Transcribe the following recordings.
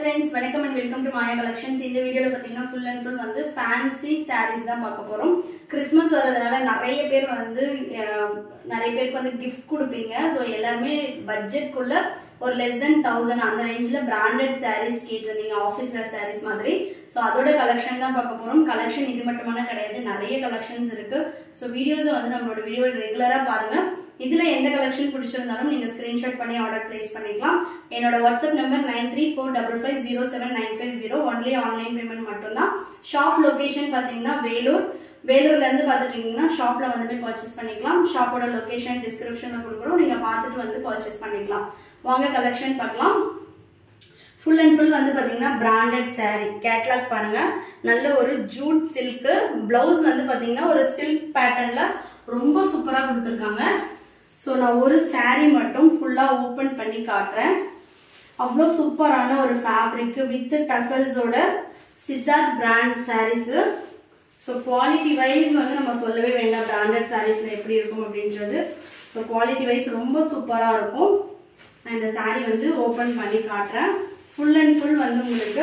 friends வணக்கம் and welcome to Maya collections இந்த வீடியோல பாத்தீங்கன்னா ஃபுல் அண்ட் ஃபுல் வந்து ஃபேன்சி சாரீஸ் தான் பார்க்க போறோம் கிறிஸ்மஸ் வர்றதுனால நிறைய பேர் வந்து அஹ், நிறைய பேருக்கு வந்து கிஃப்ட் கொடுப்பீங்க ஸோ எல்லாருமே பட்ஜெட்குள்ள ஒரு லெஸ் தென் தௌசண்ட் அந்த ரேஞ்சில் பிராண்டட் சாரீஸ் கேட்டிருந்தீங்க ஆஃபீஸ் வேர் சாரீஸ் மாதிரி ஸோ அதோட கலெக்ஷன் தான் பார்க்க போறோம் கலெக்ஷன் இது மட்டுமான கிடையாது நிறைய கலெக்ஷன்ஸ் இருக்கு ஸோ வீடியோஸை வந்து நம்மளோட வீடியோ ரெகுலரா பாருங்க இதுல எந்த கலெக்ஷன் பிடிச்சிருந்தாலும் நீங்க ஸ்கிரீன்ஷாட் பண்ணி ஆர்டர் பிளேஸ் பண்ணிக்கலாம் என்னோட WhatsApp number nine three four double five zero seven nine five zero only online payment மட்டும்தான் ஷாப் லொகேஷன் பாத்தீங்கன்னா வேலூர் வேலூர்ல இருந்து பார்த்துட்டீங்கன்னா ஷாப்ல வந்து போய் பர்ச்சேஸ் பண்ணிக்கலாம் ஷாப்போட லொகேஷன் டிஸ்கிரிப்ஷன்ல கொடுக்குறோம் நீங்க பார்த்துட்டு வந்து பர்ச்சேஸ் பண்ணிக்கலாம் வாங்க கலெக்ஷன் பார்க்கலாம் ஃபுல் அண்ட் ஃபுல் வந்து பாத்தீங்கன்னா பிராண்டட் saree கேட்லாக் பாருங்க நல்ல ஒரு ஜூட் சில்க் பிளவுஸ் வந்து பாத்தீங்கன்னா ஒரு சில்க் பேட்டர்ன்ல ரொம்ப சூப்பரா கொடுத்துருக்காங்க ஸோ நான் ஒரு saree மட்டும் ஃபுல்லா ஓபன் பண்ணி காட்டுறேன் அவ்வளோ சூப்பரான ஒரு ஃபேப்ரிக் வித் டசல்ஸோட Siddharth brand sarees so quality wise வந்து நம்ம சொல்லவே வேண்டாம் பிராண்டட் சாரீஸ்ல எப்படி இருக்கும் அப்படின்றது ஸோ குவாலிட்டி வைஸ் ரொம்ப சூப்பராக இருக்கும் நான் இந்த saree வந்து ஓப்பன் பண்ணி காட்டுறேன் ஃபுல் அண்ட் ஃபுல் வந்து உங்களுக்கு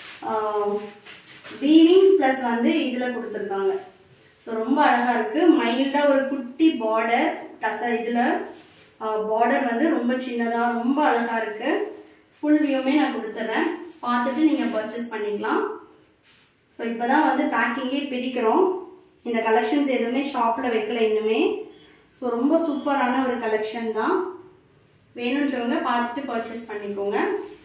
வீவிங் ப்ளஸ் வந்து இதில் கொடுத்துருக்காங்க ஸோ ரொம்ப அழகாக இருக்குது மைல்டாக ஒரு குட்டி பார்டர் டச இதில் பார்டர் வந்து ரொம்ப சின்னதாக ரொம்ப அழகாக இருக்குது ஃபுல் வியூமே நான் கொடுத்துட்றேன் பார்த்துட்டு நீங்கள் பர்ச்சேஸ் பண்ணிக்கலாம் ஸோ இப்போ தான் வந்து பேக்கிங்கே பிரிக்கிறோம் இந்த கலெக்ஷன்ஸ் எதுவுமே ஷாப்பில் வைக்கல இன்னுமே ஸோ ரொம்ப சூப்பரான ஒரு கலெக்ஷன் தான் வேணுன்றவங்க பார்த்துட்டு பர்ச்சேஸ் பண்ணிக்கோங்க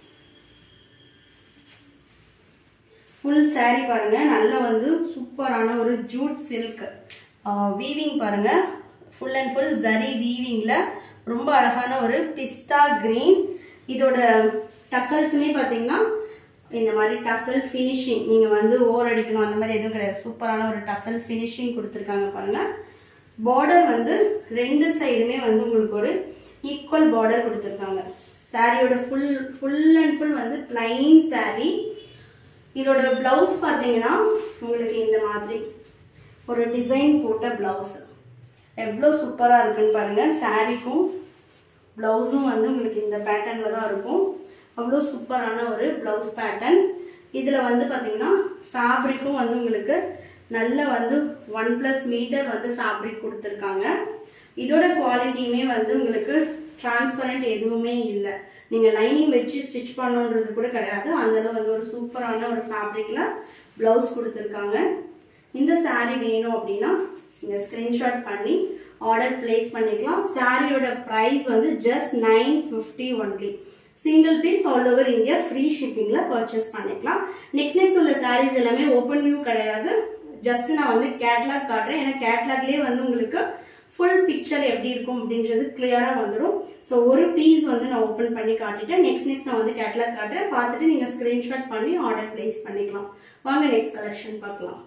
ஃபுல் saree பாருங்க நல்ல வந்து சூப்பரான ஒரு ஜூட் சில்க் வீவிங் பாருங்க ஃபுல் அண்ட் ஃபுல் ஜரி வீவிங்ல ரொம்ப அழகான ஒரு பிஸ்தா கிரீன் இதோட டசல்ஸுமே பார்த்தீங்கன்னா இந்த மாதிரி டசல் ஃபினிஷிங் நீங்கள் வந்து ஓர் அடிக்கணும் அந்த மாதிரி எதுவும் கிடையாது சூப்பரான ஒரு டசல் ஃபினிஷிங் கொடுத்துருக்காங்க பாருங்க பார்டர் வந்து ரெண்டு சைடுமே வந்து உங்களுக்கு ஒரு ஈக்குவல் பார்டர் கொடுத்துருக்காங்க சாரியோட ஃபுல் ஃபுல் அண்ட் ஃபுல் வந்து பிளைன் saree இதோட பிளவுஸ் பார்த்தீங்கன்னா உங்களுக்கு இந்த மாதிரி ஒரு டிசைன் போட்ட பிளவுஸ் எவ்வளோ சூப்பராக இருக்குன்னு பாருங்க சாரீக்கும் ப்ளவுஸும் வந்து உங்களுக்கு இந்த பேட்டர்னில் தான் இருக்கும் அவ்வளோ சூப்பரான ஒரு ப்ளவுஸ் பேட்டர்ன் இதில் வந்து பார்த்தீங்கன்னா ஃபேப்ரிக்கும் வந்து உங்களுக்கு நல்ல வந்து ஒன் ப்ளஸ் மீட்டர் வந்து ஃபேப்ரிக் கொடுத்துருக்காங்க இதோட குவாலிட்டியுமே வந்து உங்களுக்கு டிரான்ஸ்பரண்ட் எதுவுமே இல்லை நீங்கள் லைனிங் வச்சு ஸ்டிச் பண்ணணுன்றது கூட கிடையாது அந்தளவு வந்து ஒரு சூப்பரான ஒரு ஃபேப்ரிக்கில் ப்ளவுஸ் கொடுத்துருக்காங்க இந்த saree வேணும் அப்படின்னா நீங்கள் ஸ்க்ரீன்ஷாட் பண்ணி ஆர்டர் பிளேஸ் பண்ணிக்கலாம் சாரியோட ப்ரைஸ் வந்து just nine fifty only single piece all over India free ஷிப்பிங்கில் பர்ச்சேஸ் பண்ணிக்கலாம் நெக்ஸ்ட் நெக்ஸ்ட் உள்ள சாரீஸ் எல்லாமே ஓப்பன் வியூ கிடையாது ஜஸ்ட் நான் வந்து கேட்லாக் காட்டுறேன் ஏன்னா கேட்லாக்லேயே வந்து உங்களுக்கு ஃபுல் பிக்சர் எப்படி இருக்கும் அப்படின்றது கிளியராக வந்துடும் ஸோ ஒரு பீஸ் வந்து நான் ஓப்பன் பண்ணி காட்டிட்டேன் நெக்ஸ்ட் நெக்ஸ்ட் நான் வந்து கேட்லாக் காட்டுறேன் பார்த்துட்டு நீங்கள் ஸ்க்ரீன்ஷாட் பண்ணி ஆர்டர் பிளேஸ் பண்ணிக்கலாம் வாங்க நெக்ஸ்ட் கலெக்ஷன் பார்க்கலாம்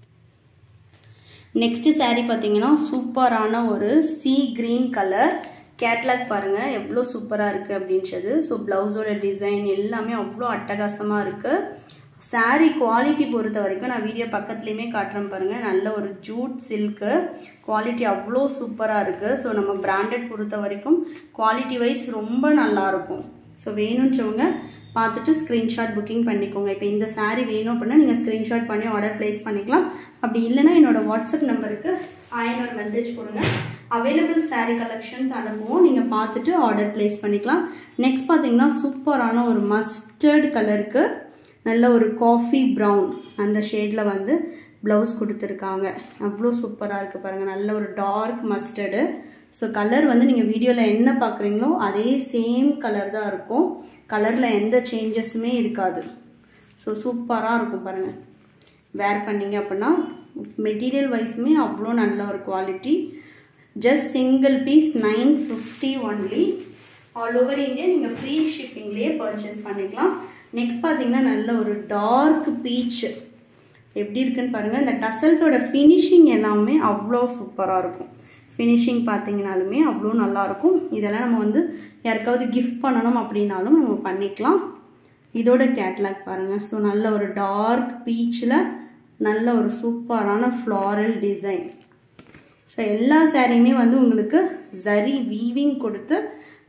நெக்ஸ்ட் saree பார்த்தீங்கன்னா சூப்பரான ஒரு சி கிரீன் கலர் கேட்லாக் பாருங்கள் எவ்வளோ சூப்பராக இருக்குது அப்படின்றது ஸோ ப்ளவுஸோட டிசைன் எல்லாமே அவ்வளோ அட்டகாசமாக இருக்குது saree குவாலிட்டி பொறுத்த வரைக்கும் நான் வீடியோ பக்கத்துலேயுமே காட்டுறேன் பாருங்கள் நல்ல ஒரு ஜூட் சில்க்கு குவாலிட்டி அவ்வளோ சூப்பராக இருக்குது ஸோ நம்ம பிராண்டட் பொறுத்த வரைக்கும் குவாலிட்டி வைஸ் ரொம்ப நல்லாயிருக்கும் ஸோ வேணுன்றவங்க பார்த்துட்டு ஸ்க்ரீன்ஷாட் புக்கிங் பண்ணிக்கோங்க இப்போ இந்த saree வேணும் அப்படின்னா நீங்கள் ஸ்க்ரீன்ஷாட் பண்ணி ஆர்டர் ப்ளேஸ் பண்ணிக்கலாம் அப்படி இல்லைன்னா என்னோட வாட்ஸ்அப் நம்பருக்கு ஆயிரம் ஒரு மெசேஜ் கொடுங்க அவைலபிள் saree கலெக்ஷன்ஸ் அனுப்புவோம் நீங்கள் பார்த்துட்டு ஆர்டர் ப்ளேஸ் பண்ணிக்கலாம் நெக்ஸ்ட் பார்த்தீங்கன்னா சூப்பரான ஒரு மஸ்டர்ட் கலருக்கு நல்ல ஒரு காஃபி ப்ரௌன் அந்த ஷேடில் வந்து ப்ளவுஸ் கொடுத்துருக்காங்க அவ்வளோ சூப்பராக இருக்குது பாருங்கள் நல்ல ஒரு டார்க் மஸ்டர்டு ஸோ கலர் வந்து நீங்கள் வீடியோவில் என்ன பார்க்குறீங்களோ அதே சேம் கலர் தான் இருக்கும் கலரில் எந்த சேஞ்சஸுமே இருக்காது ஸோ சூப்பராக இருக்கும் பாருங்கள் வேர் பண்ணீங்க அப்படின்னா மெட்டீரியல் வைஸுமே அவ்வளோ நல்ல ஒரு quality just single piece nine fifty only all over India நீங்கள் ஃப்ரீ ஷிப்பிங்லேயே பர்ச்சேஸ் பண்ணிக்கலாம் நெக்ஸ்ட் பார்த்தீங்கன்னா நல்ல ஒரு டார்க் பீச் எப்படி இருக்குன்னு பாருங்கள் இந்த டசல்ஸோட ஃபினிஷிங் எல்லாமே அவ்வளோ சூப்பராக இருக்கும் ஃபினிஷிங் பார்த்தீங்கனாலுமே அவ்வளோ நல்லாயிருக்கும் இதெல்லாம் நம்ம வந்து யாருக்காவது கிஃப்ட் பண்ணணும் அப்படின்னாலும் நம்ம பண்ணிக்கலாம் இதோட கேட்லாக் பாருங்கள் ஸோ நல்ல ஒரு டார்க் பீச்சில் நல்ல ஒரு சூப்பரான ஃப்ளாரல் டிசைன் ஸோ எல்லா சாரியுமே வந்து உங்களுக்கு ஜரி வீவிங் கொடுத்து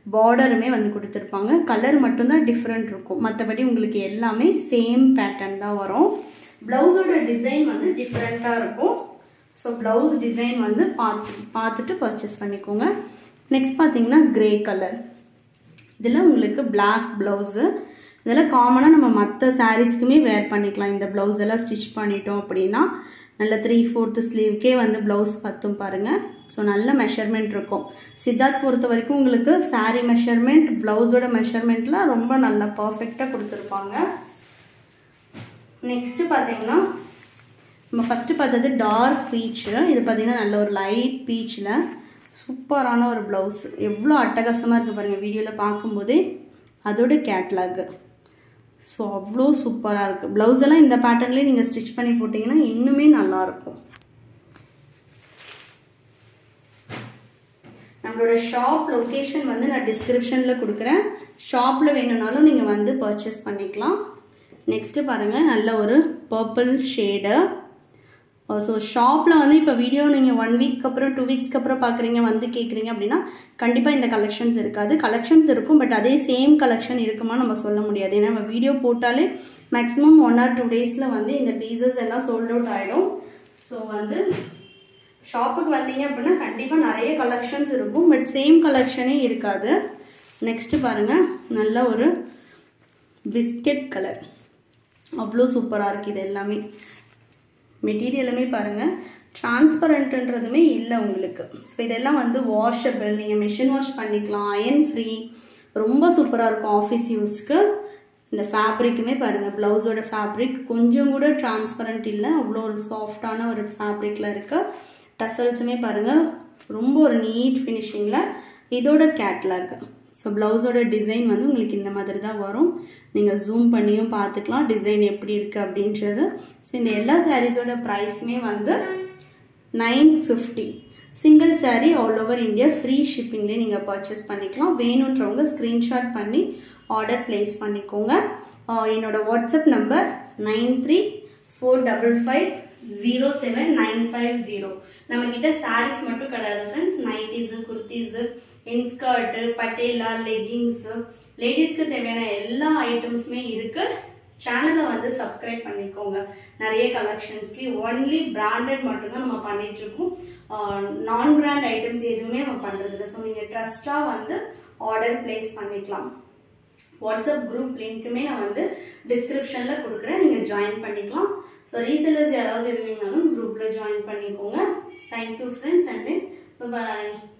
பார்டருமே வந்து கொடுத்துருப்பாங்க கலர் மட்டும்தான் டிஃப்ரெண்ட் இருக்கும் மற்றபடி உங்களுக்கு எல்லாமே சேம் பேட்டர்ன் தான் வரும் ப்ளவுஸோட டிசைன் வந்து டிஃப்ரெண்ட்டாக இருக்கும் ஸோ ப்ளவுஸ் டிசைன் வந்து பார்த்து பார்த்துட்டு பர்ச்சேஸ் பண்ணிக்கோங்க நெக்ஸ்ட் பார்த்தீங்கன்னா க்ரே கலர் இதில் உங்களுக்கு பிளாக் ப்ளவுஸு இதெல்லாம் காமனாக நம்ம மற்ற சாரீஸ்க்குமே வேர் பண்ணிக்கலாம் இந்த ப்ளவுஸ் எல்லாம் ஸ்டிச் பண்ணிட்டோம் அப்படின்னா நல்ல த்ரீ ஃபோர்த்து ஸ்லீவ்க்கே வந்து ப்ளவுஸ் பத்தும் பாருங்கள் ஸோ நல்ல மெஷர்மெண்ட் இருக்கும் சித்தார்த் பொறுத்த வரைக்கும் உங்களுக்கு சாரீ மெஷர்மெண்ட் ப்ளவுஸோட மெஷர்மெண்ட்லாம் ரொம்ப நல்லா பர்ஃபெக்டாக கொடுத்துருப்பாங்க நெக்ஸ்ட்டு பார்த்தீங்கன்னா நம்ம ஃபஸ்ட்டு பார்த்தது டார்க் பீச்சு இது பார்த்தீங்கன்னா நல்ல ஒரு லைட் பீச்சில் சூப்பரான ஒரு ப்ளவுஸ் எவ்வளோ அட்டகாசமாக இருக்குது பாருங்கள் வீடியோவில் பார்க்கும்போதே அதோட கேட்லாகு ஸோ அவ்வளோ சூப்பராக இருக்குது ப்ளவுஸ் எல்லாம் இந்த பேட்டர்ன்லேயே நீங்கள் ஸ்டிச் பண்ணி போட்டிங்கன்னா இன்னுமே நல்லாயிருக்கும் நம்மளோட ஷாப் லொக்கேஷன் வந்து நான் டிஸ்கிரிப்ஷனில் கொடுக்குறேன் ஷாப்பில் வேணும்னாலும் நீங்கள் வந்து பர்ச்சேஸ் பண்ணிக்கலாம் நெக்ஸ்ட்டு பாருங்கள் நல்ல ஒரு பர்பிள் ஷேடு ஸோ ஷாப்பில் வந்து இப்போ வீடியோ நீங்கள் ஒன் வீக் அப்புறம் டூ வீக்ஸ்க்கு அப்புறம் பார்க்குறீங்க வந்து கேட்குறீங்க அப்படின்னா கண்டிப்பாக இந்த கலெக்ஷன்ஸ் இருக்காது கலெக்ஷன்ஸ் இருக்கும் பட் அதே சேம் கலெக்ஷன் இருக்குமா நம்ம சொல்ல முடியாது ஏன்னா நம்ம வீடியோ போட்டாலே மேக்ஸிமம் ஒன் ஆர் டூ டேஸில் வந்து இந்த பீசஸ் எல்லாம் சோல்ட் அவுட் ஆகிடும் ஸோ வந்து ஷாப்புக்கு வந்தீங்க அப்படின்னா கண்டிப்பாக நிறைய கலெக்ஷன்ஸ் இருக்கும் பட் சேம் கலெக்ஷனே இருக்காது நெக்ஸ்ட்டு பாருங்கள் நல்ல ஒரு பிஸ்கெட் கலர் அவ்வளோ சூப்பராக இருக்குது இது எல்லாமே மெட்டீரியலுமே பாருங்கள் டிரான்ஸ்பரண்ட்டுன்றதுமே இல்லை உங்களுக்கு ஸோ இதெல்லாம் வந்து வாஷபிள் நீங்கள் மிஷின் வாஷ் பண்ணிக்கலாம் அயன் ஃப்ரீ ரொம்ப சூப்பராக இருக்கும் ஆஃபீஸ் யூஸ்க்கு இந்த ஃபேப்ரிக்குமே பாருங்கள் ப்ளவுஸோட ஃபேப்ரிக் கொஞ்சம் கூட டிரான்ஸ்பரண்ட் இல்லை அவ்வளோ ஒரு சாஃப்டான ஒரு ஃபேப்ரிக்கில் இருக்குது டசல்ஸுமே பாருங்கள் ரொம்ப ஒரு நீட் ஃபினிஷிங்கில் இதோட கேட்லாக் ஸோ ப்ளவுஸோட டிசைன் வந்து உங்களுக்கு இந்த மாதிரி தான் வரும் நீங்கள் ஜூம் பண்ணியும் பார்த்துக்கலாம் டிசைன் எப்படி இருக்குது அப்படின்றது ஸோ இந்த எல்லா சாரீஸோட ப்ரைஸுமே வந்து nine fifty single saree all over India free ஷிப்பிங்லேயே நீங்கள் பர்ச்சேஸ் பண்ணிக்கலாம் வேணுன்றவங்க ஸ்க்ரீன்ஷாட் பண்ணி ஆர்டர் ப்ளேஸ் பண்ணிக்கோங்க என்னோட WhatsApp number nine three four double five zero seven nine five zero நம்மக்கிட்ட சாரீஸ் மட்டும் கிடையாது friends nighties kurtis inskirt Patiala leggings லேடிஸ்க்கு தேவையான எல்லா ஐட்டம்ஸுமே இருக்குது சேனலை வந்து சப்ஸ்கிரைப் பண்ணிக்கோங்க நிறைய கலெக்ஷன்ஸ்க்கு ஒன்லி பிராண்டட் மட்டும்தான் நம்ம பண்ணிகிட்ருக்கோம் நான் பிராண்ட் ஐட்டம்ஸ் எதுவுமே நம்ம பண்ணுறதில்ல ஸோ நீங்கள் ட்ரஸ்ட்டாக வந்து ஆர்டர் ப்ளேஸ் பண்ணிக்கலாம் வாட்ஸ்அப் குரூப் லிங்க்குமே நான் வந்து டிஸ்கிரிப்ஷனில் கொடுக்குறேன் நீங்கள் ஜாயின் பண்ணிக்கலாம் ஸோ ரீசெல்லர்ஸ் யாராவது இருந்தீங்கனாலும் குரூப்பில் ஜாயின் பண்ணிக்கோங்க தேங்க்யூ ஃப்ரெண்ட்ஸ் அண்ட் பாய்